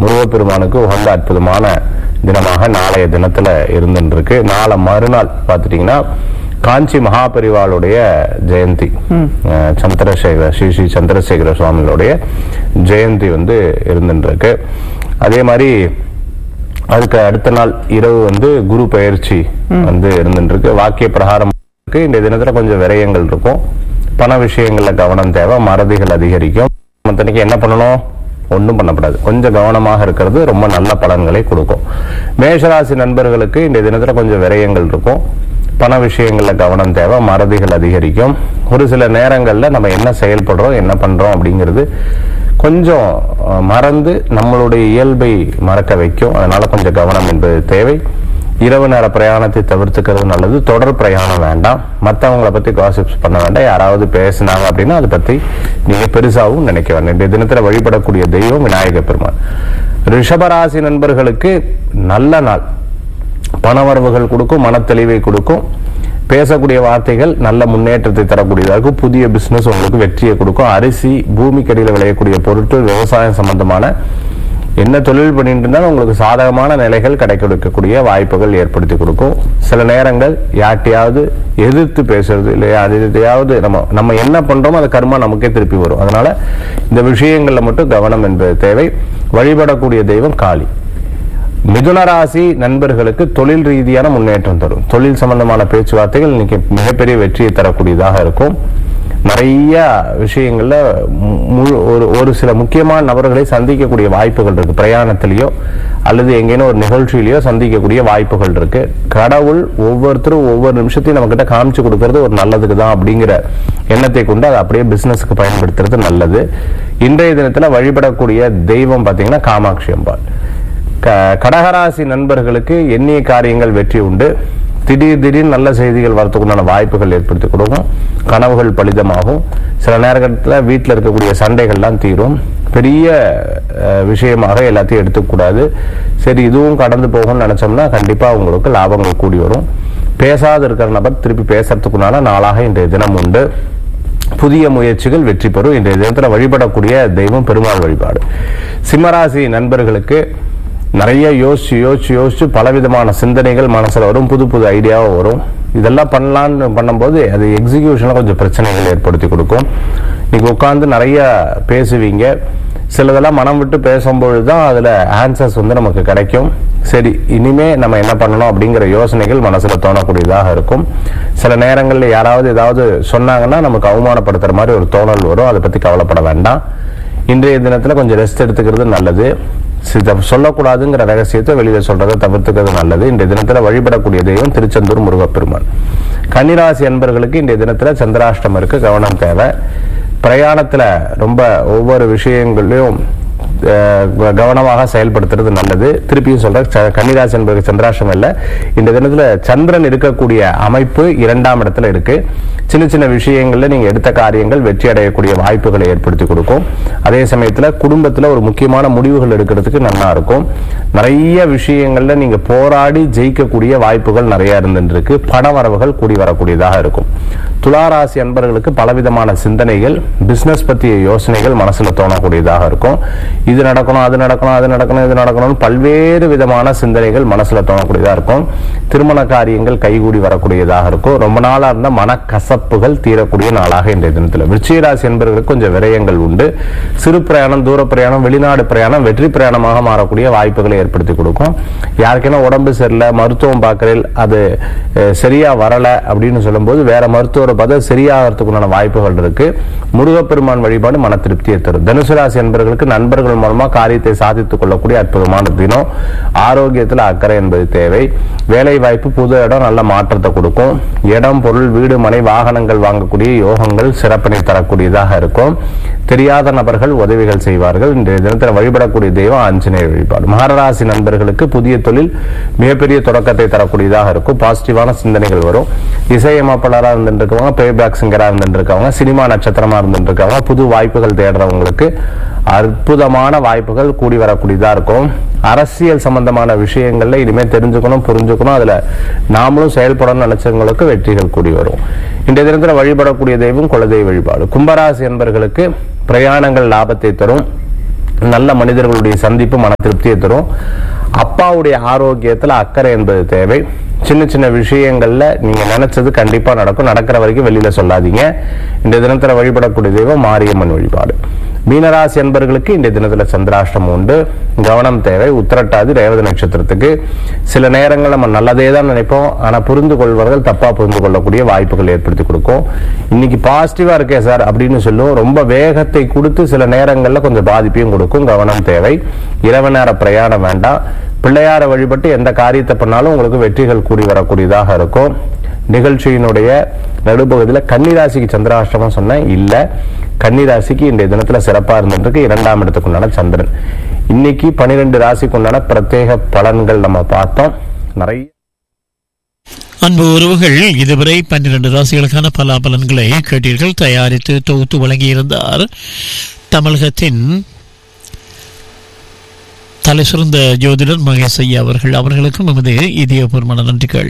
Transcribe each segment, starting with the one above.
முருகப்பெருமானுக்கு உகந்த அற்புதமான தினமாக நாளைய தினத்துல இருந்துருக்கு நாளை மறுநாள் பார்த்துட்டீங்கன்னா காஞ்சி மகாபரிவாளுடைய ஜெயந்தி அஹ், சந்திரசேகர ஸ்ரீ ஸ்ரீ சந்திரசேகர சுவாமிகளுடைய ஜெயந்தி வந்து இருந்துருக்கு அதே மாதிரி அதுக்கு அடுத்த நாள் இரவு வந்து குரு பயிற்சி வந்து இருந்துருக்கு வாக்கிய பிரகாரம் இருக்கு இந்த தினத்துல கொஞ்சம் விரயங்கள் இருக்கும் பண விஷயங்கள்ல கவனம் தேவை மறதிகள் அதிகரிக்கும் மத்தனைக்கு என்ன பண்ணணும் ஒன்றும் பண்ணக்கூடாது கொஞ்சம் கவனமாக இருக்கிறது ரொம்ப நல்ல பலன்களை கொடுக்கும் மேஷராசி நண்பர்களுக்கு இந்த தினத்துல கொஞ்சம் விரயங்கள் இருக்கும் பண விஷயங்கள்ல கவனம் தேவை மறதிகள் அதிகரிக்கும் ஒரு சில நேரங்கள்ல நம்ம என்ன செயல்படுறோம் என்ன பண்றோம் அப்படிங்கிறது கொஞ்சம் அஹ், மறந்து நம்மளுடைய இயல்பை மறக்க வைக்கும் அதனால கொஞ்சம் கவனம் என்பது தேவை இரவு நேர பிரயாணத்தை தவிர்த்துக்கிறது நல்லது தொடர் பிரயாணம் வேண்டாம் மற்றவங்களை பத்தி காசிப்ஸ் பண்ண வேண்டாம் யாராவது பேசினாங்க அப்படின்னா அதை பத்தி நீங்க பெருசாவும் நினைக்க வேண்டாம் இந்த தினத்துல வழிபடக்கூடிய தெய்வம் விநாயக பெருமான் ரிஷபராசி நண்பர்களுக்கு நல்ல நாள் பணவரவுகள் கொடுக்கும் மனத்தெளிவை கொடுக்கும் பேசக்கூடிய வார்த்தைகள் நல்ல முன்னேற்றத்தை தரக்கூடியதாக இருக்கும் புதிய பிசினஸ் உங்களுக்கு வெற்றியை கொடுக்கும் அரிசி பூமிக்கடியில் விளையக்கூடிய பொருட்கள் விவசாயம் சம்பந்தமான என்ன தொழில் பண்ணிட்டு இருந்தாலும் உங்களுக்கு சாதகமான நிலைகள் கிடைக்க கொடுக்கக்கூடிய வாய்ப்புகள் ஏற்படுத்தி கொடுக்கும் சில நேரங்கள் யார்ட்டையாவது எதிர்த்து பேசுறது இல்லை எதையாவது நம்ம நம்ம என்ன பண்றோமோ அது கர்மா நமக்கே திருப்பி வரும் அதனால இந்த விஷயங்கள்ல மட்டும் கவனம் என்பது தேவை வழிபடக்கூடிய தெய்வம் காளி மிதுன ராசி நண்பர்களுக்கு தொழில் ரீதியான முன்னேற்றம் தரும் தொழில் சம்பந்தமான பேச்சுவார்த்தைகள் இன்னைக்கு மிகப்பெரிய வெற்றியை தரக்கூடியதாக இருக்கும் நிறைய விஷயங்கள்ல மு- முழு ஒரு ஒரு சில முக்கியமான நபர்களை சந்திக்கக்கூடிய வாய்ப்புகள் இருக்கு பிரயாணத்திலேயோ அல்லது எங்கேனும் ஒரு நிகழ்ச்சியிலேயோ சந்திக்கக்கூடிய வாய்ப்புகள் இருக்கு கடவுள் ஒவ்வொருத்தரும் ஒவ்வொரு நிமிஷத்தையும் நம்ம கிட்ட காமிச்சு கொடுக்கறது ஒரு நல்லதுக்கு தான் அப்படிங்கிற எண்ணத்தை கொண்டு அதை அப்படியே பிசினஸ்க்கு பயன்படுத்துறது நல்லது இன்றைய தினத்துல வழிபடக்கூடிய தெய்வம் பாத்தீங்கன்னா காமாட்சி அம்பாள் க- கடகராசி நண்பர்களுக்கு எண்ணிய காரியங்கள் வெற்றி உண்டு திடீர் திடீர் நல்ல செய்திகள் வரத்துக்குண்டான வாய்ப்புகள் ஏற்படுத்தி கொடுக்கும் கனவுகள் பலிதமாகும் சில நேரத்தில் வீட்டில் இருக்கக்கூடிய சண்டைகள்லாம் தீரும் பெரிய அஹ், விஷயமாக எல்லாத்தையும் எடுத்துக்கூடாது சரி இதுவும் கடந்து போகும்னு நினைச்சோம்னா கண்டிப்பா உங்களுக்கு லாபங்கள் கூடி வரும் பேசாத இருக்கிற நபர் திருப்பி பேசுறதுக்குண்டான நாளாக இன்றைய தினம் உண்டு புதிய முயற்சிகள் வெற்றி பெறும் இன்றைய தினத்தில் வழிபடக்கூடிய தெய்வம் பெருமாள் வழிபாடு சிம்மராசி நண்பர்களுக்கு நிறைய யோசிச்சு யோசிச்சு யோசிச்சு பலவிதமான சிந்தனைகள் மனசுல வரும் புது புது ஐடியாவும் வரும் இதெல்லாம் பண்ணலான்னு பண்ணும்போது அது எக்ஸிகியூஷன்ல கொஞ்சம் பிரச்சனைகள் ஏற்படுத்தி கொடுக்கும் நீங்க உட்கார்ந்து நிறைய பேசுவீங்க சிலதெல்லாம் மனம் விட்டு பேசும்பொழுது தான் அதுல ஆன்சர்ஸ் வந்து நமக்கு கிடைக்கும் சரி இனிமே நம்ம என்ன பண்ணணும் அப்படிங்கிற யோசனைகள் மனசுல தோணக்கூடியதாக இருக்கும் சில நேரங்கள்ல யாராவது ஏதாவது சொன்னாங்கன்னா நமக்கு அவமானப்படுத்துற மாதிரி ஒரு தோணல் வரும் அதை பத்தி கவலைப்பட வேண்டாம் இன்றைய தினத்துல கொஞ்சம் ரெஸ்ட் எடுத்துக்கிறது நல்லது சித சொல்லக்கூடாதுங்கிற ரகசியத்தை வெளியில சொல்றதை தவிர்த்துக்கிறது நல்லது இன்றைய தினத்துல வழிபடக்கூடிய தெய்வம் திருச்செந்தூர் முருகப்பெருமான் கன்னிராசி அன்பர்களுக்கு இன்றைய தினத்துல சந்திராஷ்டம் இருக்கு கவனம் தேவை பிரயாணத்துல ரொம்ப ஒவ்வொரு விஷயங்களையும் அஹ், க- கவனமாக செயல்படுத்துறது நல்லது திருப்பியும் சொல்றேன் ச- கன்னிராசி என்பது சந்திராஷ்டம் இல்ல இந்த தினத்துல சந்திரன் இருக்கக்கூடிய அமைப்பு இரண்டாம் இடத்துல இருக்கு சின்ன சின்ன விஷயங்கள்ல நீங்க எடுத்த காரியங்கள் வெற்றி அடையக்கூடிய வாய்ப்புகளை ஏற்படுத்தி கொடுக்கும் அதே சமயத்துல குடும்பத்துல ஒரு முக்கியமான முடிவுகள் எடுக்கிறதுக்கு நல்லா இருக்கும் நிறைய விஷயங்கள்ல நீங்க போராடி ஜெயிக்கக்கூடிய வாய்ப்புகள் நிறைய இருந்துருக்கு பண வரவுகள் கூடி வரக்கூடியதாக இருக்கும் துளாராசி அன்பர்களுக்கு பலவிதமான சிந்தனைகள் பிசினஸ் பற்றிய யோசனைகள் மனசுல தோணக்கூடியதாக இருக்கும் இது நடக்கணும் அது நடக்கணும் அது நடக்கணும் இது நடக்கணும்னு பல்வேறு விதமான சிந்தனைகள் மனசுல தோணக்கூடியதா இருக்கும் திருமண காரியங்கள் கைகூடி வரக்கூடியதாக இருக்கும் ரொம்ப நாளா இருந்த மனக்கசப்புகள் தீரக்கூடிய நாளாக இன்றைய தினத்தில் விருச்சிகராசி என்பவர்களுக்கு கொஞ்சம் விரயங்கள் உண்டு சிறு பிரயாணம் தூர பிரயாணம் வெளிநாடு பிரயாணம் வெற்றி பிரயாணமாக மாறக்கூடிய வாய்ப்புகளை ஏற்படுத்தி கொடுக்கும் யாருக்கேனா உடம்பு சரியில்லை மருத்துவம் பார்க்கறேன் அது அஹ், சரியா வரல அப்படின்னு சொல்லும்போது வேற மருத்துவரை பார்த்து சரியாகிறதுக்குண்டான வாய்ப்புகள் இருக்கு முருகப்பெருமான் வழிபாடு மன திருப்தியை தரும் தனுசு ராசி என்பவர்களுக்கு நண்பர்கள் மூலமா காரியத்தை சாதித்துக் கொள்ளக்கூடிய அற்புதமான தினம் ஆரோக்கியத்துல அக்கறை என்பது தேவை வேலை வாய்ப்பு புது இடம் நல்ல மாற்றத்தை கொடுக்கும் இடம் பொருள் வீடு மனை வாகனங்கள் வாங்கக்கூடிய யோகங்கள் சிறப்பினை தரக்கூடியதாக இருக்கும் தெரியாத நபர்கள் உதவிகள் செய்வார்கள் இன்றைய தினத்தில் வழிபடக்கூடிய தெய்வம் ஆஞ்சநேயர் வழிபாடு மகராசி நண்பர்களுக்கு புதிய தொழில் மிகப்பெரிய தொடக்கத்தை தரக்கூடியதாக இருக்கும் பாசிட்டிவான சிந்தனைகள் வரும் இசையமைப்பாளராக இருந்துட்டு இருக்கவங்க பேபேக் சிங்கராக இருந்துட்டு இருக்கவங்க சினிமா நட்சத்திரமா இருந்துட்டு இருக்கவங்க புது வாய்ப்புகள் தேடுறவங்களுக்கு அற்புதமான வாய்ப்புகள் கூடி வரக்கூடியதா இருக்கும் அரசியல் சம்பந்தமான விஷயங்கள்ல இனிமே தெரிஞ்சுக்கணும் புரிஞ்சுக்கணும் அதுல நாமளும் செயல்படணும்னு நினைச்சவங்களுக்கு வெற்றிகள் கூடி வரும் இன்றைய தினத்தில் வழிபடக்கூடிய தெய்வம் குலதெய்வ வழிபாடு கும்பராசி என்பர்களுக்கு பிரயாணங்கள் லாபத்தை தரும் நல்ல மனிதர்களுடைய சந்திப்பு மன திருப்தியை தரும் அப்பாவுடைய ஆரோக்கியத்துல அக்கறை என்பது தேவை சின்ன சின்ன விஷயங்கள்ல நீங்க நினைச்சது கண்டிப்பா நடக்கும் நடக்கிற வரைக்கும் வெளியில சொல்லாதீங்க இந்த தினத்துல வழிபடக்கூடிய தெய்வம் மாரியம்மன் வழிபாடு மீனராசி என்பர்களுக்கு இந்த தினத்துல சந்திராஷ்டமம் உண்டு கவனம் தேவை உத்திரட்டாதி ரேவதி நட்சத்திரத்துக்கு சில நேரங்கள் நம்ம நல்லதே தான் நினைப்போம் ஆனா புரிந்து கொள்வர்கள் தப்பா புரிந்து கொள்ளக்கூடிய வாய்ப்புகள் ஏற்படுத்தி கொடுக்கும் இன்னைக்கு பாசிட்டிவா இருக்கே சார் அப்படின்னு சொல்லுவோம் ரொம்ப வேகத்தை கொடுத்து சில நேரங்கள்ல கொஞ்சம் பாதிப்பையும் கொடுக்கும் கவனம் தேவை இரவு நேர பிரயாணம் வேண்டாம் பிள்ளையாரை வழிபட்டு எந்த காரியத்தை பண்ணாலும் உங்களுக்கு வெற்றிகள் கூடி வரக்கூடியதாக இருக்கும் நிகழ்ச்சியினுடைய நடுப்பகுதியில் கன்னிராசிக்கு சந்திராஷ்டமம் சொன்னேன் இல்ல கன்னிராசிக்கு இன்றைய தினத்துல சிறப்பா இருந்துருக்கு இரண்டாம் இடத்துக்குண்டான சந்திரன் இன்னைக்கு பனிரெண்டு ராசிக்குண்டான பிரத்யேக பலன்கள் நம்ம பார்த்தோம் நிறைய அன்பு உறவுகள் இதுவரை பன்னிரண்டு ராசிகளுக்கான பலாபலன்களை கேட்டீர்கள் தயாரித்து தொகுத்து வழங்கியிருந்தார் தமிழகத்தின் தலை சிறந்த ஜோதிடர் மகேஷ் ஐயா அவர்கள் அவர்களுக்கும் நமது இதயபூர்வமான நன்றிகள்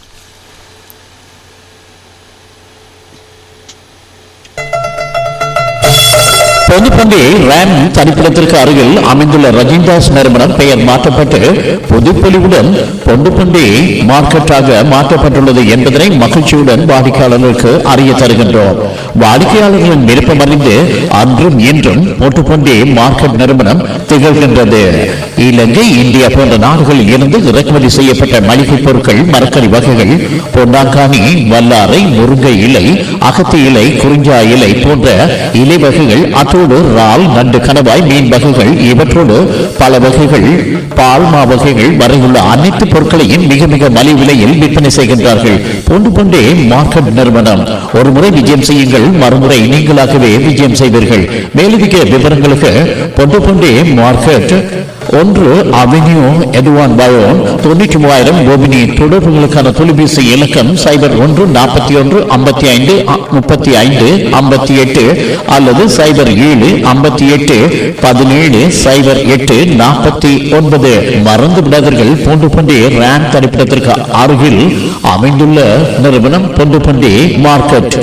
பொதுப்பண்டி ரேம் தனிப்பிடத்திற்கு அருகில் அமைந்துள்ள ரஜின்தாஸ் நிறுவனம் பெயர் மாற்றப்பட்டு புதுப்பொலிவுடன் பொண்டுப்பண்டி மார்க்கெட்டாக மாற்றப்பட்டுள்ளது என்பதனை மகிழ்ச்சியுடன் வாடிக்கையாளர்களுக்கு அறிய தருகின்றோம் வாடிக்கையாளர்களின் விருப்பம் அறிந்து அன்றும் இன்றும் பொட்டுப்பண்டி மார்க்கெட் நிறுவனம் திகழ்கின்றது இலங்கை இந்தியா போன்ற நாடுகளில் இருந்து இறக்குமதி செய்யப்பட்ட மளிகை பொருட்கள் மரக்கறி வகைகள் பொன்னாங்கானி வல்லாரை முருங்கை இலை அகத்தி இலை குறிஞ்சா இலை போன்ற இலை வகைகள் அத்தோடு இறால் நண்டு கணவாய் மீன் வகைகள் இவற்றோடு பல வகைகள் பால்மா வகைகள் வரையுள்ள அனைத்து பொருட்களையும் மிக மிக மலிவு விலையில் விற்பனை செய்கின்றார்கள் போன்று கொண்டே மார்க்கெட் நிறுவனம் ஒரு முறை விஜயம் செய்யுங்கள் மறுமுறை நீங்களாகவே விஜயம் செய்வீர்கள் மேலதிக விவரங்களுக்கு பொண்டு கொண்டே மார்க்கெட் ஒன்று அவென்யூ எதுவான் பயோன் தொண்ணூற்றி மூவாயிரம் கோபினி தொடர்புகளுக்கான தொலைபேசி இலக்கம் சைபர் ஒன்று நாற்பத்தி ஒன்று ஐம்பத்தி ஐந்து முப்பத்தி ஐந்து ஐம்பத்தி எட்டு அல்லது சைபர் ஏழு ஐம்பத்தி எட்டு பதினேழு சைபர் எட்டு நாற்பத்தி ஒன்பது மறந்து விடாதீர்கள் பூண்டு பண்டி ரேம் தனிப்பிடத்திற்கு அருகில் அமைந்துள்ள நிறுவனம் பூண்டு பண்டி மார்க்கெட்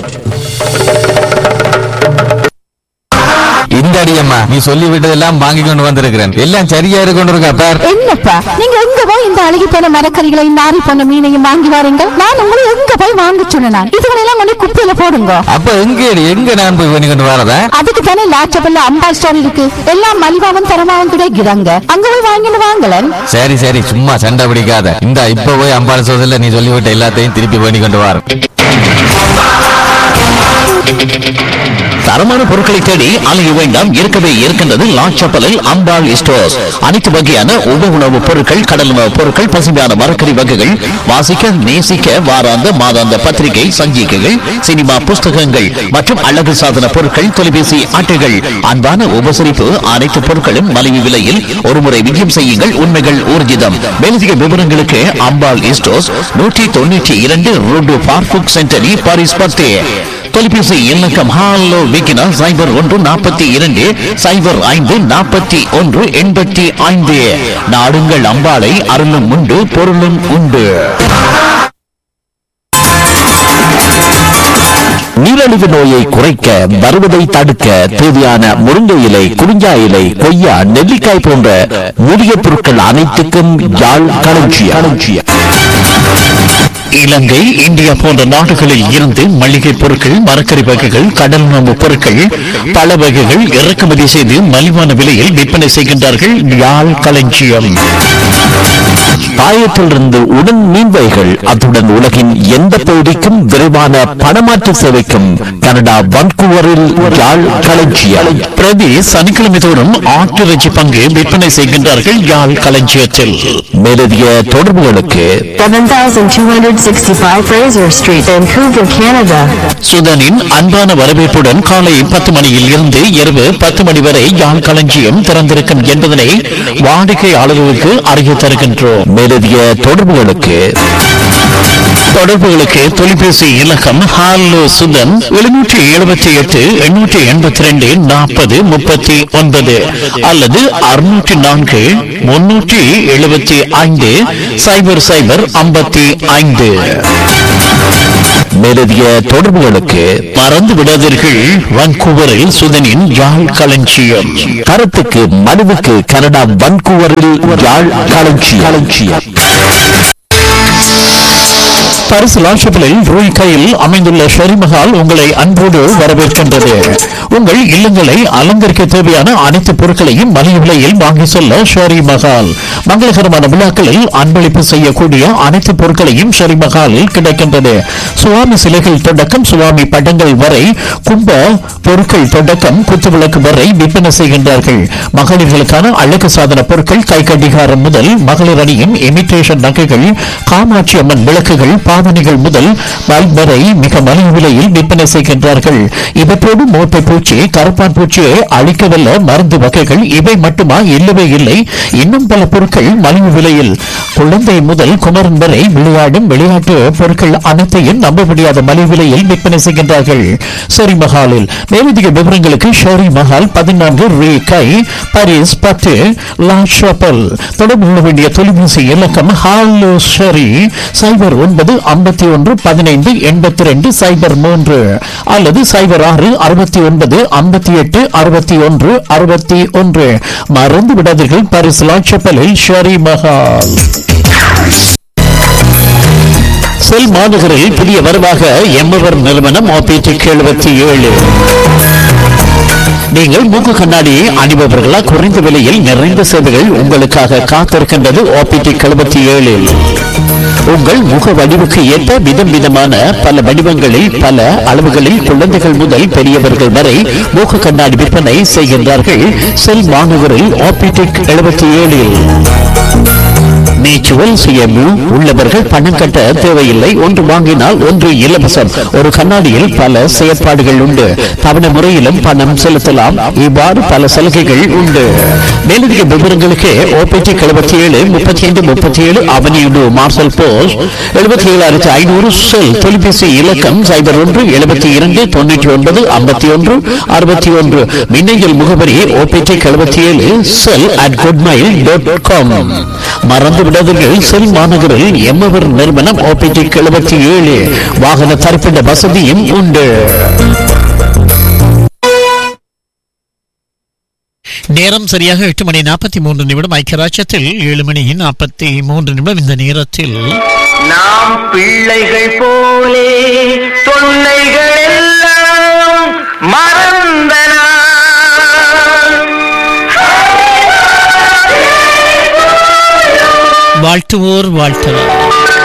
இந்த அடியம்மா நீ சொல்லி விட்டதெல்லாம் வாங்கி கொண்டு வந்திருக்கிறேன் எல்லாம் சரியா இருக்கு கொண்டு இருக்கா பார் என்னப்பா நீங்க எங்க போய் இந்த அழுகி போன மரக்கறிகளை நாரி போன மீனையும் வாங்கி வாரீங்க நான் உங்களை எங்க போய் வாங்க சொன்னேன் இதுகளெல்லாம் கொண்டு குப்பையில போடுங்க அப்ப எங்க எங்க நான் போய் பண்ணி கொண்டு வரதா அதுக்கு தானே லாச்சபல்ல அம்பாள் ஸ்டோர் இருக்கு எல்லாம் மலிவாவும் தரமாவும் கிடைக்கிறாங்க அங்க போய் வாங்கிட்டு வாங்கலன் சரி சரி சும்மா சண்டை பிடிக்காத இந்த இப்ப போய் அம்பாள் சோதல நீ சொல்லிவிட்ட எல்லாத்தையும் திருப்பி பண்ணி கொண்டு வர தரமான பொருட்களை தேடி அலைய வேண்டாம் இருக்கவே இருக்கின்றது லாச்சப்பலில் அம்பாள் ஸ்டோர்ஸ் அனைத்து வகையான உப உணவுப் பொருட்கள் கடல் உணவுப் பொருட்கள் பசுமையான மரக்கறி வகைகள் வாசிக்க நேசிக்க வாராந்த மாதாந்த பத்திரிகை சஞ்சிகைகள் சினிமா புஸ்தகங்கள் மற்றும் அழகு சாதன பொருட்கள் தொலைபேசி அட்டைகள் அன்பான உபசரிப்பு அனைத்து பொருட்களும் மலிவு விலையில் ஒருமுறை விஜயம் செய்யுங்கள் உண்மைகள் ஊர்ஜிதம் மேலதிக விவரங்களுக்கு அம்பாள் ஸ்டோர்ஸ் நூற்றி தொண்ணூற்றி இரண்டு ரோடு பார்ஃபுக் சென்டரி பாரிஸ் பத்தே தொலைபேசி இலக்கம் ஹாலோ விக்கினா சைபர் ஒன்று நாற்பத்தி இரண்டு சைபர் ஐந்து நாற்பத்தி ஒன்று எண்பத்தி ஐந்து நாடுங்கள் அம்பாளை அருளும் உண்டு பொருளும் உண்டு நீரிழிவு நோயை குறைக்க வருவதை தடுக்க தேவையான முருங்கை இலை குறிஞ்சா இலை கொய்யா நெல்லிக்காய் போன்ற மூலிகை பொருட்கள் அனைத்துக்கும் யாழ் களஞ்சியம் இலங்கை இந்தியா போன்ற நாடுகளில் இருந்து மளிகை பொருட்கள் மரக்கறி வகைகள் கடல் உணவு பொருட்கள் பல வகைகள் இறக்குமதி செய்து மலிவான விலையில் விற்பனை செய்கின்றார்கள் யாழ் களஞ்சியம் பாயத்திலிருந்து உடன் மீன்வைகள் அத்துடன் உலகின் எந்த பகுதிக்கும் விரைவான பணமாற்று சேவைக்கும் கனடா வன்கூவரில் யாழ் களஞ்சியம் பிரதி சனிக்கிழமை தோறும் ஆட்டிறைச்சி பங்கு விற்பனை செய்கின்றார்கள் யாழ் களஞ்சியத்தில் மேலதிக தொடர்புகளுக்கு 7265 Fraser Street, Vancouver, Canada. சுதனின் அன்பான வரவேற்புடன் காலை பத்து மணியில் இருந்து இரவு பத்து மணி வரை யாழ் களஞ்சியம் திறந்திருக்கும் என்பதனை வாடிக்கையாளர்களுக்கு அறிய தருகின்றோம் மேலதிக தொடர்புகளுக்கு தொடர்புகளுக்கு தொலைபேசி இலக்கம் ஹாலோ சுதன் எழுநூற்றி எழுபத்தி எட்டு எண்ணூற்றி எண்பத்தி ரெண்டு நாற்பது முப்பத்தி ஒன்பது அல்லது அறுநூற்றி நான்கு முன்னூற்றி எழுபத்தி ஐந்து சைபர் சைபர் ஐம்பத்தி ஐந்து மேலதிக தொடர்புகளுக்கு மறந்து விடாதீர்கள் வான்கூவரில் சுதனின் யாழ் களஞ்சியம் கருத்துக்கு மனுவுக்கு கனடா வான்கூவரில் யாழ் களஞ்சியம் களஞ்சியம் பரிசு லாஷபிளில் ரூய் கையில் அமைந்துள்ள ஷெரிமஹால் உங்களை அன்போடு வரவேற்கின்றது உங்கள் இல்லங்களை அலங்கரிக்க தேவையான அனைத்து பொருட்களையும் மலிவு விலையில் வாங்கி செல்ல ஷெரி மஹால் மங்களகரமான விழாக்களில் அன்பளிப்பு செய்யக்கூடிய அனைத்து பொருட்களையும் ஷெரி மஹாலில் கிடைக்கின்றது சுவாமி சிலைகள் தொடக்கம் சுவாமி படங்கள் வரை கும்ப பொருட்கள் தொடக்கம் குத்துவிளக்கு வரை விற்பனை செய்கின்றார்கள் மகளிர்களுக்கான அழகு சாதன பொருட்கள் கை கடிகாரம் முதல் மகளிர் அணியின் இமிட்டேஷன் நகைகள் காமாட்சி அம்மன் விளக்குகள் பாவனைகள் முதல் பல்ப் வரை மிக மலிவு விலையில் விற்பனை செய்கின்றார்கள் இவற்றோடு மோட்டை பூச்சி கருப்பான் பூச்சியை அழிக்கவல்ல மருந்து வகைகள் இவை மட்டுமா இல்லவே இல்லை இன்னும் பல பொருட்கள் மலிவு விலையில் குழந்தை முதல் குமரன் வரை விளையாடும் விளையாட்டு பொருட்கள் அனைத்தையும் நம்ப முடியாத மலிவு விலையில் விற்பனை செய்கின்றார்கள் ஷெரி மஹாலில் மேலதிக விவரங்களுக்கு ஷெரி மஹால் பதினான்கு ரீ கை பாரிஸ் பத்து லா ஷாப்பல் தொடர்பு கொள்ள வேண்டிய தொலைபேசி இலக்கம் ஹாலோ ஷெரி சைபர் ஒன்பது ஐம்பத்தி ஒன்று பதினைந்து எண்பத்தி ரெண்டு சைபர் மூன்று அல்லது சைபர் ஆறு அறுபத்தி ஒன்பது ஐம்பத்தி எட்டு அறுபத்தி ஒன்று அறுபத்தி ஒன்று மறந்து விடாதீர்கள் பாரிஸ் லா ஷாப்பலில் ஷெரி மஹால் செல் மாநகரில் புதிய வரவாக எம்எவர் நிறுவனம் ஆபிடிக் எழுபத்தி ஏழு நீங்கள் மூக்கு கண்ணாடி அணிபவர்களா குறைந்த விலையில் நிறைந்த சேவைகள் உங்களுக்காக காத்திருக்கின்றது ஆபிடிக் எழுபத்தி ஏழில் உங்கள் முக வடிவுக்கு ஏற்ப விதம் விதமான பல வடிவங்களில் பல அளவுகளில் குழந்தைகள் முதல் பெரியவர்கள் வரை மூக்கு கண்ணாடி விற்பனை செய்கின்றார்கள் செல் மாநகரில் ஆபிடிக் எழுபத்தி ஏழில் நேச்சுரல் சுயமு உள்ளவர்கள் பணம் கட்ட தேவையில்லை ஒன்று வாங்கினால் ஒன்று இலவசம் ஒரு கண்ணாடியில் பல செயற்பாடுகள் உண்டு தவணை முறையிலும் பணம் செலுத்தலாம் இவ்வாறு பல சலுகைகள் உண்டு மேலதிக விவரங்களுக்கு ஓபிடி எழுபத்தி ஏழு முப்பத்தி ஐந்து முப்பத்தி ஏழு அவனியுடு மார்சல் போஸ்ட் எழுபத்தி ஏழாயிரத்தி ஐநூறு செல் தொலைபேசி இலக்கம் சைபர் ஒன்று எழுபத்தி இரண்டு தொண்ணூற்றி ஒன்பது ஐம்பத்தி ஒன்று அறுபத்தி ஒன்று மின்னஞ்சல் முகவரி ஓபிடி எழுபத்தி ஏழு cell at goodmail dot com மறந்து விடாதீர்கள் செல் மாநகரில் எம்மவர் நிறுவனம் ஓபிடி எழுபத்தி ஏழு வாகன தரிப்பிட வசதியும் உண்டு நேரம் சரியாக எட்டு மணி நாற்பத்தி மூன்று நிமிடம் ஐக்கியராட்சத்தில் ஏழு மணி நாற்பத்தி மூன்று நிமிடம் இந்த நேரத்தில் நாம் பிள்ளைகள் போலே தொல்லைகள் எல்லாம் மறந்தனா வாழ்த்துவோர் வாழ்த்தலாம்